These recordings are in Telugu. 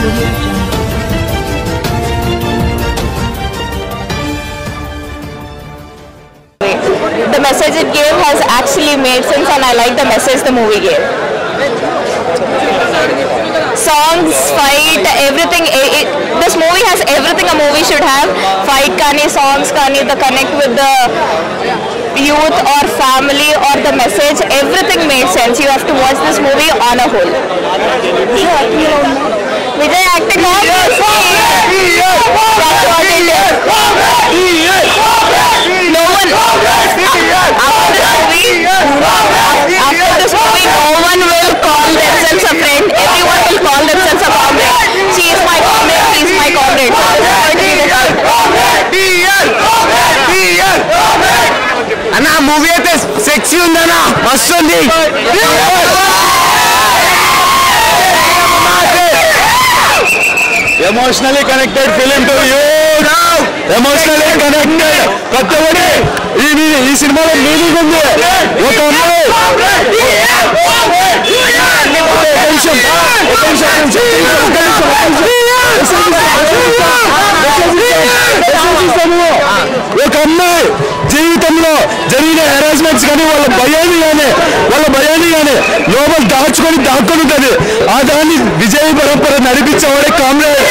audio jungle. The message it gave has actually made sense and I like the message the movie gave. Songs, fight, everything. i- It, this movie has everything a movie should have. Fight kani, songs kani, the connect with the youth or family or the message, everything made sense. You have to watch this movie on a whole. Vijay acting obviously. That's what it is. No one. After this movie, after this movie, no one will call themselves a friend. Everyone will call themselves a comrade. She is my comrade. He is my comrade. So this is going to be the fight. అన్న మూవీ అయితే సెక్సీ ఉందన్న మస్తు ఉంది emotionally connected film to you emotionally connected ప్రతి ఒక్కటి ఈ మీ- ఈ సినిమాలో మీనింగ్ ఉంది ఒక అమ్మాయి ఒక నిమిషం, ఒక నిమిషం, ఒక నిమిషం, ఒక నిమిషం, ఒక నిమిషం. ఒక అమ్మాయి జీవితంలో జరిగిన హెరాస్మెంట్స్ కానీ వాళ్ళ భయాన్ని కానీ వాళ్ళ భయాన్ని కానీ లోపల దాచుకొని దాక్కొని ఉంటుంది ఆ దాన్ని విజయ పరంపర నడిపించేవాడే కామ్రేడ్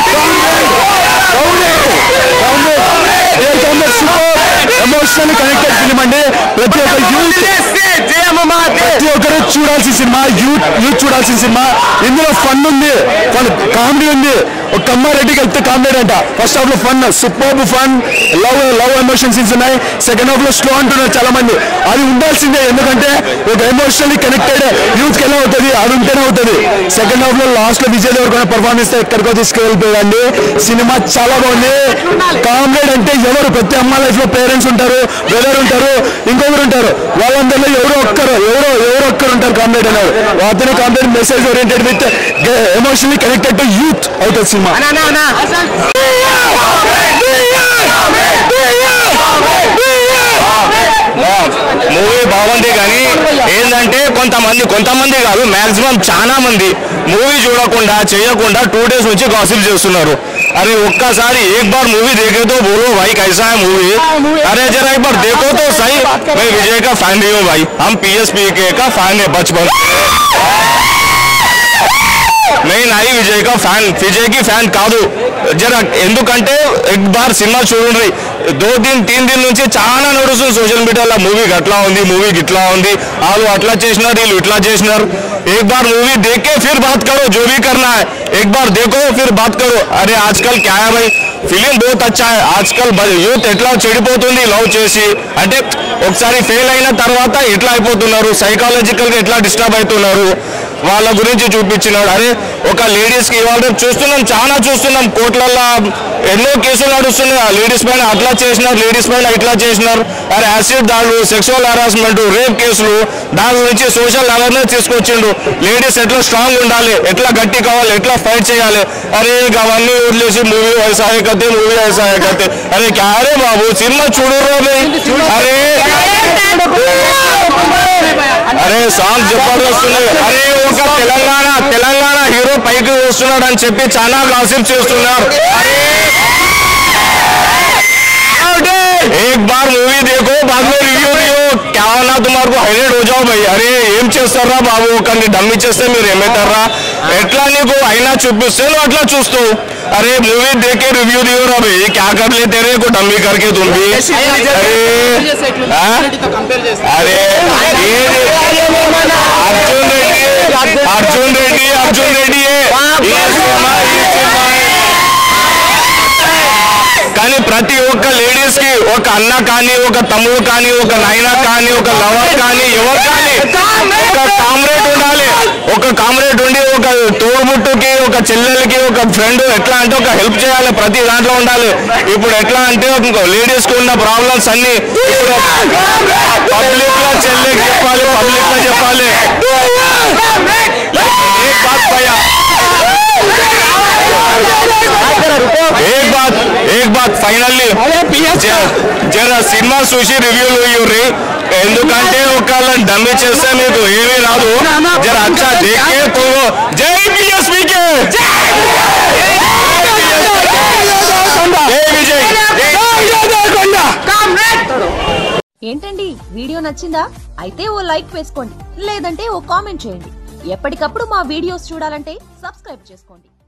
ఎమోషనల్ కనెక్టెడ్ ఫిలిం అండి ప్రతి ఒక్క యూత్ ప్రతి ఒక్కరు చూడాల్సిన సినిమా యూత్ యూత్ చూడాల్సిన సినిమా ఇందులో ఫన్ ఉంది ఫన్ కామెడీ ఉంది ఒక కమ్మారెడ్డికి వెళ్తే కామెడీ అంట ఫస్ట్ హాఫ్ లో fun super fun love love emotion scenes ఉన్నాయి సెకండ్ హాఫ్ లో స్లో అంటున్నారు చాలా మంది అది ఉండాల్సిందే ఎందుకంటే ఒక ఎమోషనల్లీ కనెక్టెడ్ యూత్ కి ఎలా అవుతుంది అది ఉంటేనే అవుతుంది సెకండ్ హాఫ్ లో లాస్ట్ లో విజయ్ దేవరకొండ పర్ఫార్మెన్స్ ఎక్కడికో తీసుకెళ్ళిపోయండి సినిమా చాలా బాగుంది కామ్రేడ్ అంటే ఎవరు ప్రతి అమ్మ లైఫ్ లో పేరెంట్స్ ఉంటారు బ్రదర్ ఉంటారు ఇంకొకరు ఉంటారు వాళ్ళందరిలో ఎవరో ఒక్కరు ఎవరో ఎవరో ఒక్కరు ఉంటారు కామ్రేడ్ అనేవారు అతని comrade message oriented with emotionally connected to youth అవుతుంది సినిమా మూవీ బాగుంది కానీ ఏంటంటే కొంతమంది కొంతమంది కాదు మాక్సిమం చాలా మంది మూవీ చూడకుండా చేయకుండా టూ డేస్ నుంచి గాసిప్ చేస్తున్నారు अरे ఒక్కసారి एक बार मूवी देखे तो बोलो भाई कैसा है मूवी अरे जरा एक बार देखो तो सही मैं विजय का फैन नहीं हूँ भाई हम पी के का फैन है बचपन मैं नहीं విజయ్ కా ఫ్యాన్ విజయ్ కి ఫ్యాన్ కాదు జర ఎందుకంటే ఎక్ బార్ సినిమా చూడండి దో దిన్ తీన్ దిన్ నుంచి చాలా నడుస్తుంది సోషల్ మీడియాలో మూవీ అట్లా ఉంది మూవీ ఇట్లా ఉంది వాళ్ళు అట్లా చేసినారు వీళ్ళు ఇట్లా చేసినారు एक बार मूवी देख के फिर बात करो जो भी करना है एक बार देखो फिर बात करो अरे आजकल क्या है भाई ఫిలిం బహుత్ అచ్చా है ఆజ్కల్ యూత్ ఎట్లా చెడిపోతుంది లవ్ చేసి అంటే ఒకసారి ఫెయిల్ అయిన తర్వాత ఎట్లా అయిపోతున్నారు సైకాలజికల్ గా ఎట్లా డిస్టర్బ్ అవుతున్నారు వాళ్ళ గురించి చూపించినాడు అరే ఒక లేడీస్ కి ఇవాళ రేపు చూస్తున్నాం చాలా చూస్తున్నాం కోర్టులలో ఎన్నో కేసులు నడుస్తున్నాయి ఆ లేడీస్ పైన అట్లా చేసినారు లేడీస్ పైన ఇట్లా చేసినారు అరే యాసిడ్ దాడులు సెక్సువల్ హరాస్మెంట్ రేప్ కేసులు దాని గురించి సోషల్ అవేర్నెస్ తీసుకొచ్చిండు లేడీస్ ఎట్లా స్ట్రాంగ్ ఉండాలి ఎట్లా గట్టి కావాలి ఎట్లా ఫైట్ చేయాలి అరే ఇక అవన్నీ వదిలేసి మూవీ వ్యవసాయ కతే మూవీ వ్యవసాయ కతే అరే క్యా రే బాబు సినిమా చూడు అరే అరే సాంగ్ జబర్దస్త్ ఉన్నాయి అరే ఒక తెలంగాణ తెలంగాణ హీరో పైకి వస్తున్నాడు అని చెప్పి చాలా గాసిప్ చేస్తున్నారు అరే एक बार मूवी देखो बाद में रिव्यू दियो क्या ना तुम्हारे को హైలైట్ हो जाओ भाई అరే ఏం చేస్తారా బాబు ఒకరిని డమ్మి చేస్తే మీరు ఏమవుతారా ఎట్లా నీకు అయినా చూపిస్తే నువ్వు అట్లా చూస్తావు అరే మూవీ దేకే రివ్యూ దిयो రా भाई क्या कर लेते रे को डम्मी करके तुम भी अरे हाँ? अरे ये अर्जुन रेड्डी अर्जुन रेड्डी अर्जुन रेड्डी है ये सिनेमा ये सिनेमा है కానీ ప్రతి ఒక్క లేడీస్ కి ఒక అన్న కానీ ఒక తమ్ముడు కానీ ఒక నాయన కానీ ఒక లవర్ కానీ ఎవరు కానీ ఒక కామ్రేడ్ ఉండాలి ఒక కామ్రేడ్ ఉండి ఒక తోడుబుట్టుకి ఒక చెల్లెలకి ఒక ఫ్రెండ్ ఎట్లా అంటే ఒక హెల్ప్ చేయాలి ప్రతి దాంట్లో ఉండాలి ఇప్పుడు ఎట్లా అంటే లేడీస్ కి ఉన్న ప్రాబ్లమ్స్ అన్ని ఇప్పుడు పబ్లిక్ లో చెల్లెకి చెప్పాలి పబ్లిక్ లో చెప్పాలి एक बात भैया एक बात एक बात ఫైనల్లీ జర సినిమా చూసి రివ్యూలు ఇవ్వరి ఎందుకంటే ఒకళ్ళని డమ్మి చేస్తే మీకు ఏమీ రాదు జర అచ్చా దేకే తో జై బిఎస్పీకే ఏంటండి వీడియో నచ్చిందా అయితే ఓ లైక్ వేసుకోండి లేదంటే ఓ కామెంట్ చేయండి ఎప్పటికప్పుడు మా వీడియోస్ చూడాలంటే సబ్స్క్రైబ్ చేసుకోండి